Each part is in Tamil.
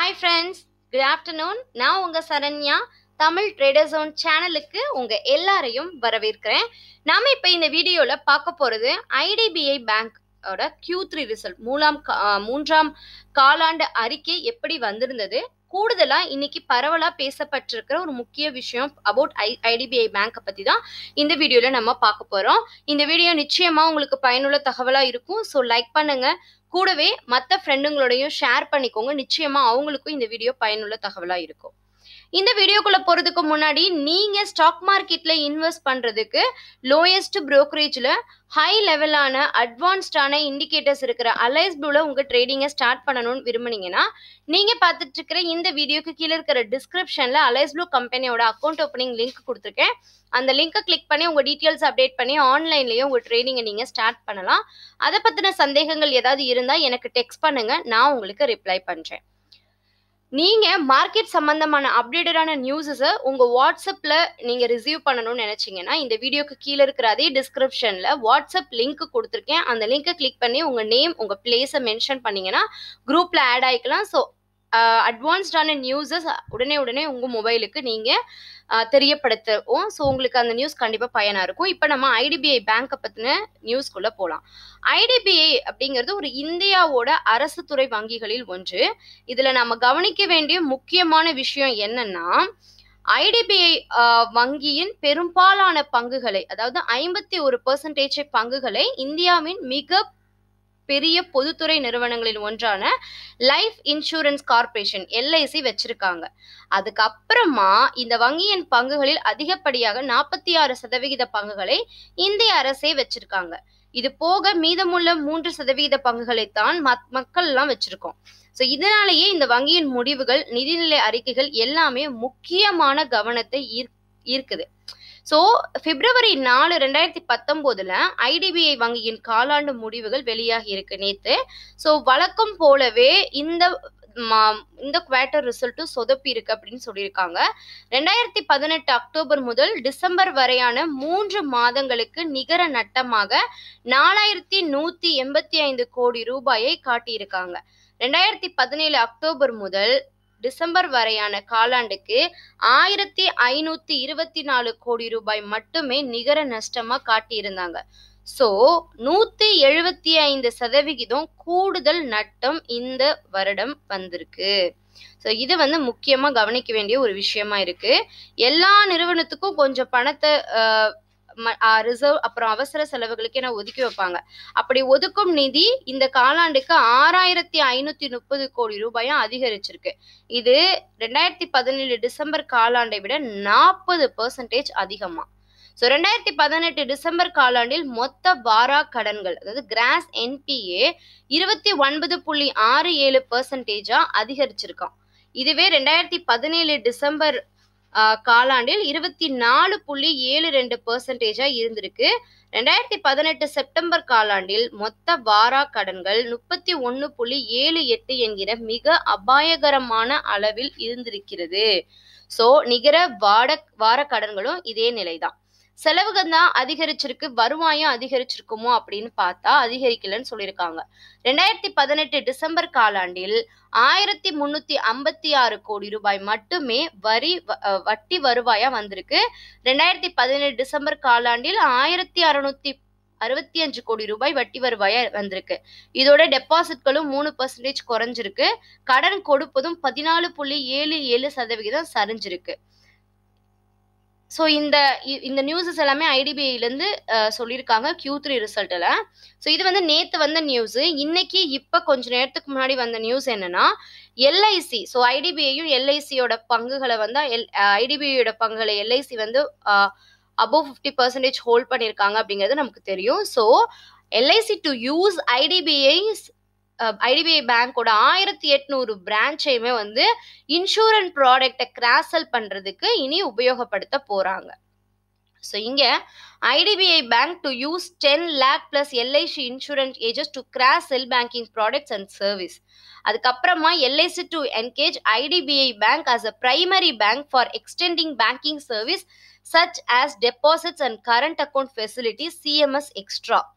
ஹாய் ஃப்ரெண்ட்ஸ் குட் ஆஃப்டர்நூன் நான் உங்க சரண்யா தமிழ் ட்ரேடர் ஜோன் சேனலுக்கு உங்க எல்லாரையும் வரவேற்கிறேன் நாம இப்ப இந்த வீடியோல பார்க்க போறது ஐடிபிஐ பேங்க் ஓட Q3 த்ரீ ரிசல்ட் மூலாம் கா- ஆ, மூன்றாம் காலாண்டு அறிக்கை எப்படி வந்திருந்தது கூடுதலா இன்னைக்கு பரவலா பேசப்பட்டிருக்கிற ஒரு முக்கிய விஷயம் அபவுட் ஐ ஐடிபிஐ பேங்கை பத்தி தான் இந்த வீடியோல நம்ம பார்க்க போறோம் இந்த வீடியோ நிச்சயமா உங்களுக்கு பயனுள்ள தகவலா இருக்கும் ஸோ லைக் பண்ணுங்க கூடவே மற்ற ஃப்ரெண்டுங்களோடையும் ஷேர் பண்ணிக்கோங்க நிச்சயமா அவங்களுக்கும் இந்த வீடியோ பயனுள்ள தகவலா இருக்கும் இந்த வீடியோக்குள்ள போறதுக்கு முன்னாடி நீங்க ஸ்டாக் மார்க்கெட்ல இன்வெஸ்ட் பண்றதுக்கு லோயஸ்ட் brokerage-ல ஹை லெவலான அட்வான்ஸ்டான இண்டிகேட்டர்ஸ் இருக்கிற அலைஸ் ப்ளூல உங்க ட்ரேடிங்கை ஸ்டார்ட் பண்ணணும்னு விரும்புனீங்கன்னா நீங்க பார்த்துட்டு இருக்கிற இந்த வீடியோக்கு கீழே இருக்கிற டிஸ்கிரிப்ஷன்ல அலைஸ் ப்ளூ கம்பெனியோட அக்கௌண்ட் ஓப்பனிங் லிங்க் கொடுத்துருக்கேன் அந்த லிங்கை கிளிக் பண்ணி உங்க டீட்டெயில்ஸ் அப்டேட் பண்ணி ஆன்லைன்லயே உங்க ட்ரேடிங்கை நீங்க ஸ்டார்ட் பண்ணலாம் அதை பத்தின சந்தேகங்கள் ஏதாவது இருந்தா எனக்கு டெக்ஸ்ட் பண்ணுங்க நான் உங்களுக்கு ரிப்ளை பண்றேன் நீங்க மார்க்கெட் சம்பந்தமான அப்டேட்டடான நியூஸஸை உங்க வாட்ஸ்அப்ல நீங்க ரிசீவ் பண்ணணும்னு நினைச்சீங்கன்னா இந்த வீடியோக்கு கீழே இருக்கிற அதே டிஸ்கிரிப்ஷன்ல வாட்ஸ்அப் லிங்க் கொடுத்துருக்கேன் அந்த லிங்கை கிளிக் பண்ணி உங்க நேம் உங்க பிளேஸை மென்ஷன் பண்ணீங்கன்னா குரூப்ல ஆட் ஆயிக்கலாம் ஸோ அட்வான்ஸ்டான நியூஸஸ் உடனே உடனே உங்க மொபைலுக்கு நீங்க அஹ், தெரியப்படுத்துவோம் ஸோ உங்களுக்கு அந்த நியூஸ் கண்டிப்பா பயனா இருக்கும் இப்போ நம்ம ஐடிபிஐ பேங்கை பத்தின நியூஸ்க்குள்ள போகலாம் ஐடிபிஐ அப்படிங்கிறது ஒரு இந்தியாவோட அரசு துறை வங்கிகளில் ஒன்று இதுல நம்ம கவனிக்க வேண்டிய முக்கியமான விஷயம் என்னன்னா ஐடிபிஐ வங்கியின் பெரும்பாலான பங்குகளை அதாவது ஐம்பத்தி ஒரு பெர்சன்டேஜ் பங்குகளை இந்தியாவின் மிக பெரிய பொதுத்துறை நிறுவனங்களில் ஒன்றான லைஃப் இன்சூரன்ஸ் கார்ப்பரேஷன் எல்ஐசி வச்சிருக்காங்க அதுக்கப்புறமா இந்த வங்கியின் பங்குகளில் அதிகப்படியாக நாற்பத்தி ஆறு சதவிகித பங்குகளை இந்திய அரசே வச்சிருக்காங்க இது போக மீதமுள்ள மூன்று சதவிகித பங்குகளை தான் மக்- மக்கள் எல்லாம் வச்சிருக்கோம் ஸோ இதனாலேயே இந்த வங்கியின் முடிவுகள் நிதிநிலை அறிக்கைகள் எல்லாமே முக்கியமான கவனத்தை ஈர் ஈர்க்குது ஸோ பிப்ரவரி நாலு ரெண்டாயிரத்தி பத்தொம்போதுல ஐடிபிஐ வங்கியின் காலாண்டு முடிவுகள் வெளியாகி இருக்கு நேத்து ஸோ வழக்கம் போலவே இந்த மா- இந்த குவார்ட்டர் ரிசல்ட்டும் சொதப்பி இருக்கு அப்படின்னு சொல்லியிருக்காங்க ரெண்டாயிரத்தி பதினெட்டு அக்டோபர் முதல் டிசம்பர் வரையான மூன்று மாதங்களுக்கு நிகர நட்டமாக நாலாயிரத்தி நூத்தி எண்பத்தி ஐந்து கோடி ரூபாயை காட்டியிருக்காங்க ரெண்டாயிரத்தி பதினேழு அக்டோபர் முதல் டிசம்பர் வரையான காலாண்டுக்கு ஆயிரத்தி ஐநூத்தி இருபத்தி நாலு கோடி ரூபாய் மட்டுமே நிகர நஷ்டமா காட்டியிருந்தாங்க சோ நூத்தி எழுபத்தி ஐந்து சதவிகிதம் கூடுதல் நட்டம் இந்த வருடம் வந்திருக்கு ஸோ இது வந்து முக்கியமா கவனிக்க வேண்டிய ஒரு விஷயமா இருக்கு எல்லா நிறுவனத்துக்கும் கொஞ்சம் பணத்தை ரிசர்வ் அப்புறம் அவசர செலவுகளுக்கு என ஒதுக்கி வைப்பாங்க அப்படி ஒதுக்கும் நிதி இந்த காலாண்டுக்கு ஆறாயிரத்தி ஐநூத்தி முப்பது கோடி ரூபாயும் அதிகரிச்சிருக்கு இது ரெண்டாயிரத்தி பதினேழு டிசம்பர் காலாண்டை விட நாற்பது பெர்சன்டேஜ் அதிகமா ஸோ ரெண்டாயிரத்தி பதினெட்டு டிசம்பர் காலாண்டில் மொத்த வாரா கடன்கள் அதாவது கிராஸ் என்பிஏ இருபத்தி ஒன்பது புள்ளி ஆறு ஏழு பெர்சன்டேஜா அதிகரிச்சிருக்கான் இதுவே ரெண்டாயிரத்தி பதினேழு டிசம்பர் ஆஹ், காலாண்டில் இருபத்தி நாலு புள்ளி ஏழு ரெண்டு பெர்சன்டேஜா இருந்திருக்கு ரெண்டாயிரத்தி பதினெட்டு செப்டம்பர் காலாண்டில் மொத்த வாரா கடன்கள் முப்பத்தி ஒன்று புள்ளி ஏழு எட்டு என்கிற மிக அபாயகரமான அளவில் இருந்திருக்கிறது சோ நிகர வாட வார கடன்களும் இதே நிலைதான் செலவுகள் தான் அதிகரிச்சிருக்கு வருவாயும் அதிகரிச்சிருக்குமோ அப்படின்னு பார்த்தா அதிகரிக்கலன்னு சொல்லியிருக்காங்க ரெண்டாயிரத்தி பதினெட்டு டிசம்பர் காலாண்டில் ஆயிரத்தி முன்னூத்தி ஐம்பத்தி ஆறு கோடி ரூபாய் மட்டுமே வரி வ- அஹ் வட்டி வருவாயா வந்திருக்கு ரெண்டாயிரத்தி பதினேழு டிசம்பர் காலாண்டில் ஆயிரத்தி அறுநூத்தி அறுபத்தி அஞ்சு கோடி ரூபாய் வட்டி வருவாயா வந்திருக்கு இதோட டெபாசிட்களும் மூணு பர்சன்டேஜ் குறைஞ்சிருக்கு கடன் கொடுப்பதும் பதினாலு புள்ளி ஏழு ஏழு சதவிகிதம் சரிஞ்சிருக்கு ஸோ இந்த இ- இந்த நியூஸஸ் எல்லாமே ஐடிபிஐலேருந்து சொல்லியிருக்காங்க Q3 த்ரீ ரிசல்ட்டில் ஸோ இது வந்து நேற்று வந்த நியூஸு இன்னைக்கு இப்போ கொஞ்ச நேரத்துக்கு முன்னாடி வந்த நியூஸ் என்னன்னா எல்ஐசி ஸோ ஐடிபிஐயும் எல்ஐசியோட பங்குகளை வந்து எல் ஐடிபிஐயோட பங்குகளை எல்ஐசி வந்து அபோவ் ஃபிஃப்டி பர்சன்டேஜ் ஹோல்ட் பண்ணியிருக்காங்க அப்படிங்கிறது நமக்கு தெரியும் so LIC to use IDBI IDBI பேங்கோட ஆயிரத்தி எட்நூறு பிரான்ச்சையுமே வந்து இன்சூரன்ஸ் ப்ராடக்டை கிராசல் பண்றதுக்கு இனி உபயோகப்படுத்த போறாங்க ஸோ இங்க IDBI bank to use ten lakh plus LIC insurance ஏஜஸ் to cross sell banking products and service அதுக்கப்புறமா LIC to engage IDBI bank as a primary bank for extending banking service such as deposits and current account facilities CMS extra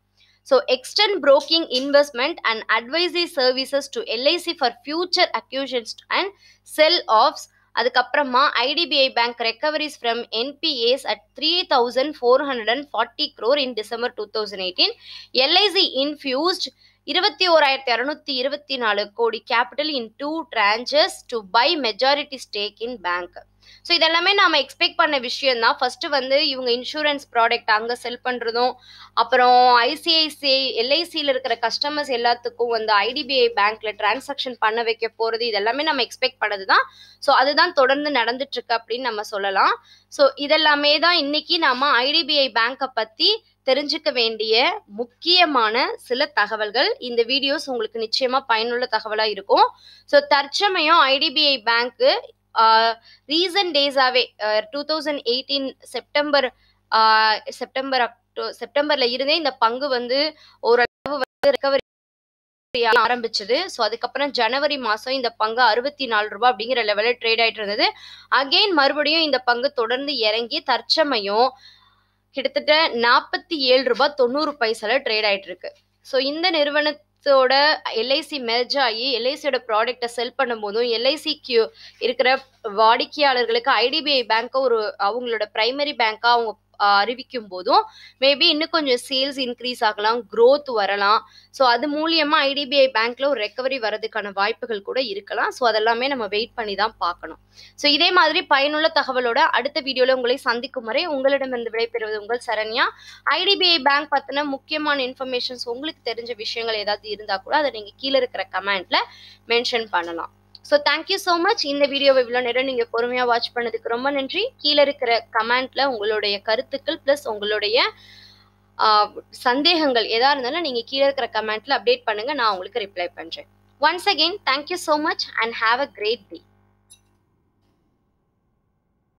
so extent broking investment and advisory services to LIC for future acquisitions and sell offs அதுக்கப்புறமா IDBI bank recoveries from NPAs at three thousand four hundred and forty crore in December two thousand eighteen LIC infused இருபத்தி ஓராயிரத்தி இரநூத்தி இருபத்தி நாலு கோடி capital in two tranches to buy majority stake in bank so இதெல்லாமே நாம எக்ஸ்பெக்ட் பண்ண விஷயம் தான் ஃபர்ஸ்ட் வந்து இவங்க இன்சூரன்ஸ் ப்ராடக்ட் அங்கே செல் பண்ணுறதும் அப்புறம் ஐசிஐசிஐ எல்ஐசியில் இருக்கிற கஸ்டமர்ஸ் எல்லாத்துக்கும் வந்து ஐடிபிஐ பேங்க்ல டிரான்சாக்ஷன் பண்ண வைக்க போகிறது இதெல்லாமே நம்ம எக்ஸ்பெக்ட் பண்ணது தான் ஸோ அதுதான் தொடர்ந்து நடந்துட்டு இருக்கு அப்படின்னு நம்ம சொல்லலாம் ஸோ இதெல்லாமே தான் இன்னைக்கு நாம ஐடிபிஐ பேங்கை பற்றி தெரிஞ்சுக்க வேண்டிய முக்கியமான சில தகவல்கள் இந்த வீடியோஸ் உங்களுக்கு நிச்சயமா பயனுள்ள தகவலாக இருக்கும் ஸோ தற்சமயம் ஐடிபிஐ பேங்க்கு ரீசன்ட் டேஸாவே two thousand eighteen September September October செப்டம்பர்ல இருந்தே இந்த பங்கு வந்து ஓரளவு வந்து ரெக்கவரி ஆரம்பிச்சது ஸோ அதுக்கப்புறம் ஜனவரி மாதம் இந்த பங்கு அறுபத்தி நாலு ரூபாய் அப்படிங்கிற லெவலில் ட்ரேட் ஆயிட்டு இருந்தது அகெயின் மறுபடியும் இந்த பங்கு தொடர்ந்து இறங்கி தற்சமயம் கிட்டத்தட்ட நாற்பத்தி ஏழு ரூபாய் தொண்ணூறு பைசால ட்ரேட் ஆயிட்டு இருக்கு ஸோ இந்த நிறுவனத்தோட எல்ஐசி மெர்ஜ் ஆகி எல்ஐசியோட ப்ராடக்டை செல் பண்ணும்போதும் எல்ஐசிக்கு இருக்கிற வாடிக்கையாளர்களுக்கு ஐடிபிஐ பேங்க்கை ஒரு அவங்களோட பிரைமரி பேங்காக அவங்க அறிவிக்கும் போதும் மேபி இன்னும் கொஞ்சம் சேல்ஸ் இன்க்ரீஸ் ஆகலாம் க்ரோத் வரலாம் ஸோ அது மூலியமாக ஐடிபிஐ பேங்க்ல ஒரு ரெக்கவரி வரதுக்கான வாய்ப்புகள் கூட இருக்கலாம் ஸோ அதெல்லாமே நம்ம வெயிட் பண்ணி தான் பார்க்கணும் ஸோ இதே மாதிரி பயனுள்ள தகவலோட அடுத்த வீடியோவில் உங்களை சந்திக்கும் வரை உங்களிடமிருந்து விடைபெறுவது உங்கள் சரண்யா ஐடிபிஐ பேங்க் பற்றின முக்கியமான இன்ஃபர்மேஷன்ஸ் உங்களுக்கு தெரிஞ்ச விஷயங்கள் ஏதாவது இருந்தால் கூட அதை நீங்கள் கீழே இருக்கிற கமெண்ட்ல மென்ஷன் பண்ணலாம் ஸோ தேங்க்யூ ஸோ மச் இந்த வீடியோவை இவ்வளோ நேரம் நீங்கள் பொறுமையாக வாட்ச் பண்ணதுக்கு ரொம்ப நன்றி கீழே இருக்கிற கமெண்ட்ல உங்களுடைய கருத்துக்கள் ப்ளஸ் உங்களுடைய சந்தேகங்கள் எதாக இருந்தாலும் நீங்கள் கீழே இருக்கிற கமெண்ட்ல அப்டேட் பண்ணுங்கள் நான் உங்களுக்கு ரிப்ளை பண்ணுறேன் once again thank you so much and have a great day